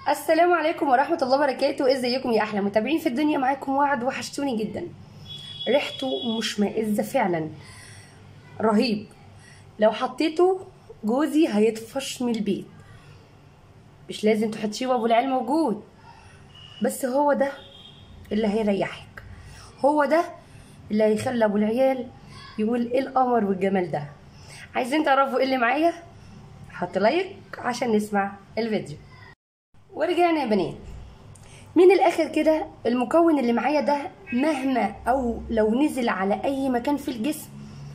السلام عليكم ورحمة الله وبركاته ازيكم يا احلى متابعين في الدنيا معاكم وعد وحشتوني جدا ريحته مشمئزة فعلا رهيب لو حطيته جوزي هيطفش من البيت مش لازم تحطيه وابو العيال موجود بس هو ده اللي هيريحك هو ده اللي هيخلي ابو العيال يقول ايه القمر والجمال ده عايزين تعرفوا ايه اللي معايا حط لايك عشان نسمع الفيديو ورجعنا يا بنات من الاخر كده المكون اللي معايا ده مهما او لو نزل على اي مكان في الجسم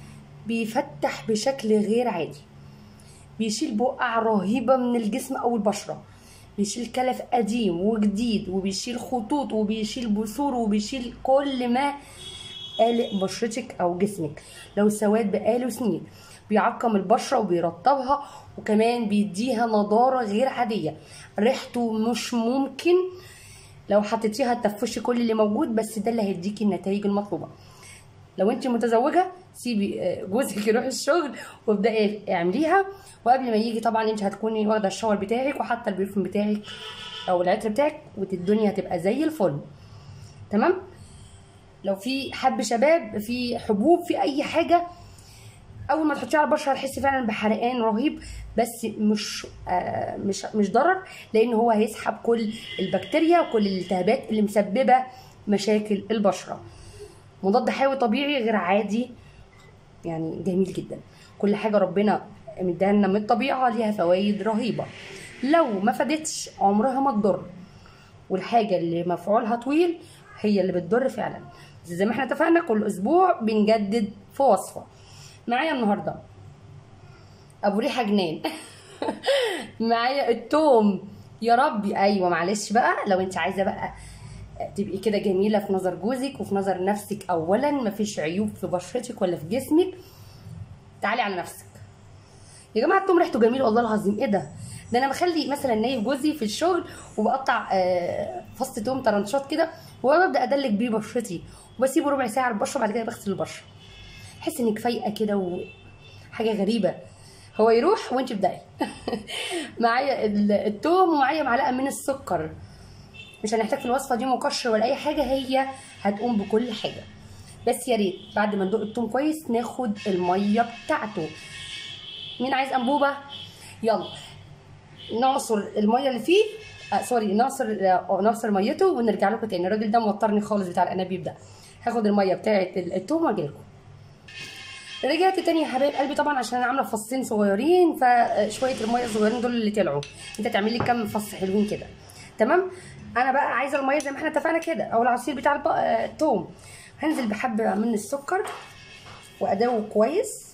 بيفتح بشكل غير عادي بيشيل بقع رهيبة من الجسم او البشرة بيشيل كلف قديم وجديد وبيشيل خطوط وبيشيل بثور وبيشيل كل ما قالق بشرتك او جسمك لو سواد بقاله سنين بيعقم البشره وبيرطبها وكمان بيديها نضاره غير عاديه ريحته مش ممكن لو حطيتيها تفشي كل اللي موجود بس ده اللي هيديكي النتائج المطلوبه لو انت متزوجه سيبي آه، جوزك يروح الشغل وابداي اعمليها وقبل ما يجي طبعا انت هتكوني واخده الشاور بتاعك وحاطه البرفيوم بتاعك او العطر بتاعك والدنيا هتبقى زي الفل تمام لو في حب شباب في حبوب في اي حاجه اول ما تحطيه على البشره هتحسي فعلا بحرقان رهيب بس مش آه مش مش ضرر لان هو هيسحب كل البكتيريا وكل الالتهابات اللي مسببه مشاكل البشره مضاد حيوي طبيعي غير عادي يعني جميل جدا كل حاجه ربنا مديها لنا من الطبيعه ليها فوائد رهيبه لو ما فادتش عمرها ما تضر والحاجه اللي مفعولها طويل هي اللي بتضر فعلا زي ما احنا اتفقنا كل اسبوع بنجدد في وصفه معايا النهارده ابو ريحه جنان معايا التوم يا ربي ايوه معلش بقى لو انت عايزه بقى تبقي كده جميله في نظر جوزك وفي نظر نفسك اولا مفيش عيوب في بشرتك ولا في جسمك تعالي على نفسك يا جماعه التوم ريحته جميل والله العظيم ايه ده ده انا بخلي مثلا نايف جوزي في الشغل وبقطع آه، فص توم طرنشات كده وببدا ادلك بيه بشرتي وبسيبه ربع ساعه على البشره بعد كده بغسل البشره احس انك فايقه كده وحاجه غريبه هو يروح وانت ابدأي معايا ال- التوم ومعايا معلقه من السكر مش هنحتاج في الوصفه دي مكشر ولا اي حاجه هي هتقوم بكل حاجه بس يا ريت بعد ما ندق التوم كويس ناخد الميه بتاعته مين عايز انبوبه يلا نعصر الميه اللي فيه آه سوري نعصر آه نعصر ميته ونرجع لكم تاني الراجل ده موترني خالص بتاع الانابيب ده هاخد الميه بتاعه التوم واجي لكم رجعت تاني يا حبايب قلبي طبعا عشان انا عامله فصين صغيرين فشويه الميه الصغيرين دول اللي طلعوا انت تعملي كام فص حلوين كده تمام انا بقى عايزه الميه زي ما احنا اتفقنا كده او العصير بتاع الب- آه، التوم هنزل بحبه من السكر وادوه كويس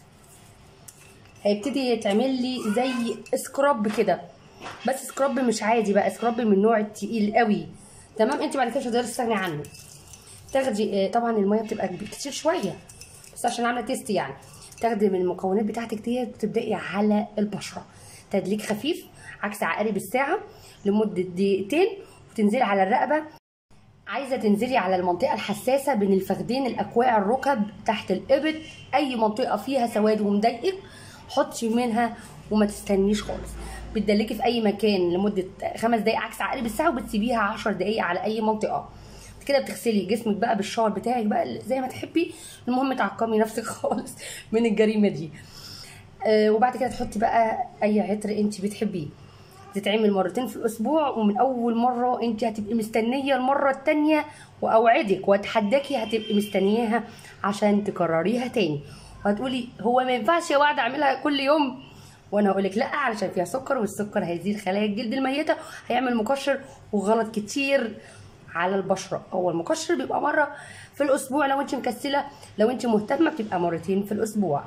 هيبتدي يتعمل لي زي سكراب كده بس سكراب مش عادي بقى سكراب من النوع التقيل قوي تمام انت بعد كده مش هتقدري تستغني عنه تاخدي آه، طبعا الميه بتبقى كتير شويه بس عشان عامله تيست يعني تاخدي من المكونات بتاعتك ديت وتبداي على البشره تدليك خفيف عكس عقارب الساعه لمده دقيقتين وتنزلي على الرقبه عايزه تنزلي على المنطقه الحساسه بين الفخدين الاكواع الركب تحت الابط اي منطقه فيها سواد ومضايقك حطي منها وما تستنيش خالص بتدلكي في اي مكان لمده خمس دقايق عكس عقارب الساعه وبتسيبيها عشر دقايق على اي منطقه كده بتغسلي جسمك بقى بالشاور بتاعك بقى زي ما تحبي المهم تعقمي نفسك خالص من الجريمه دي آه وبعد كده تحطي بقى اي عطر انت بتحبيه تتعمل مرتين في الاسبوع ومن اول مره انت هتبقي مستنيه المره التانية واوعدك واتحداكي هتبقي مستنياها عشان تكرريها تاني وهتقولي هو ما ينفعش يا وعد اعملها كل يوم وانا هقول لك لا علشان فيها سكر والسكر هيزيد خلايا الجلد الميته هيعمل مكشر وغلط كتير على البشره هو المكشر بيبقى مره في الاسبوع لو انت مكسله لو انت مهتمه بتبقى مرتين في الاسبوع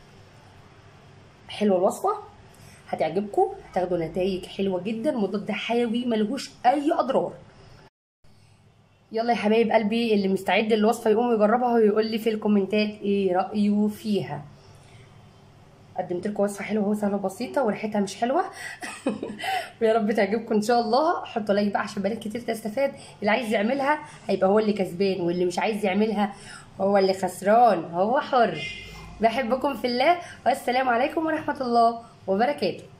حلوه الوصفه هتعجبكم هتاخدوا نتائج حلوه جدا مضاد حيوي ملهوش اي اضرار يلا يا حبايب قلبي اللي مستعد للوصفه يقوم يجربها ويقول لي في الكومنتات ايه رايه فيها قدمت لكم وصفه حلوه اهو سهله وبسيطه وريحتها مش حلوه ويا رب تعجبكم ان شاء الله حطوا لايك بقى عشان بنات كتير تستفاد اللي عايز يعملها هيبقى هو اللي كسبان واللي مش عايز يعملها هو اللي خسران هو حر بحبكم في الله والسلام عليكم ورحمه الله وبركاته